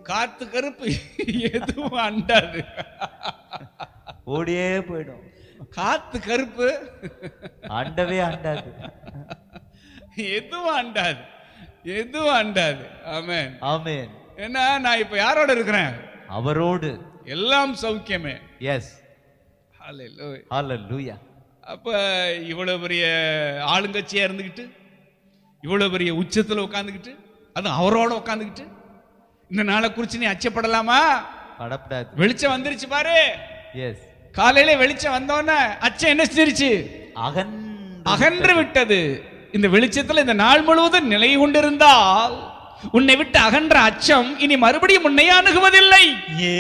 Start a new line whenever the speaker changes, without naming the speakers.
காத்து கருப்பு எதுவும் அண்டாது
ஓடியே போயிடும்
காத்து கருப்பு
அண்டவே அண்டாது
எதுவும் அண்டாது எதுவும் அண்டாது ஆமென்
ஆமென்
ஏன்னா நான் இப்ப யாரோட இருக்கிறேன்
அவரோடு
எல்லாம் சௌக்கியமே
எஸ்
ஹalleluya
ஹalleluya
அப்ப இவ்வளவு பெரிய ஆளுங்கட்சியா இருந்துகிட்டு இவ்வளவு பெரிய உச்சத்துல உட்காந்துக்கிட்டு அதுவும் அவரோட உட்காந்துக்கிட்டு இந்த நாளை குறிச்சு நீ அச்சப்படலாமா
படப்படாது
வெளிச்சம் வந்துருச்சு பாரு
எஸ்
காலையில வெளிச்சம் வந்தோன்னே அச்சம் என்ன செஞ்சிருச்சு
அகன்
அகன்று விட்டது இந்த வெளிச்சத்துல இந்த நாள் முழுவதும் நிலை கொண்டிருந்தால் உன்னை விட்டு அகன்ற அச்சம் இனி மறுபடியும் உன்னை அணுகுவதில்லை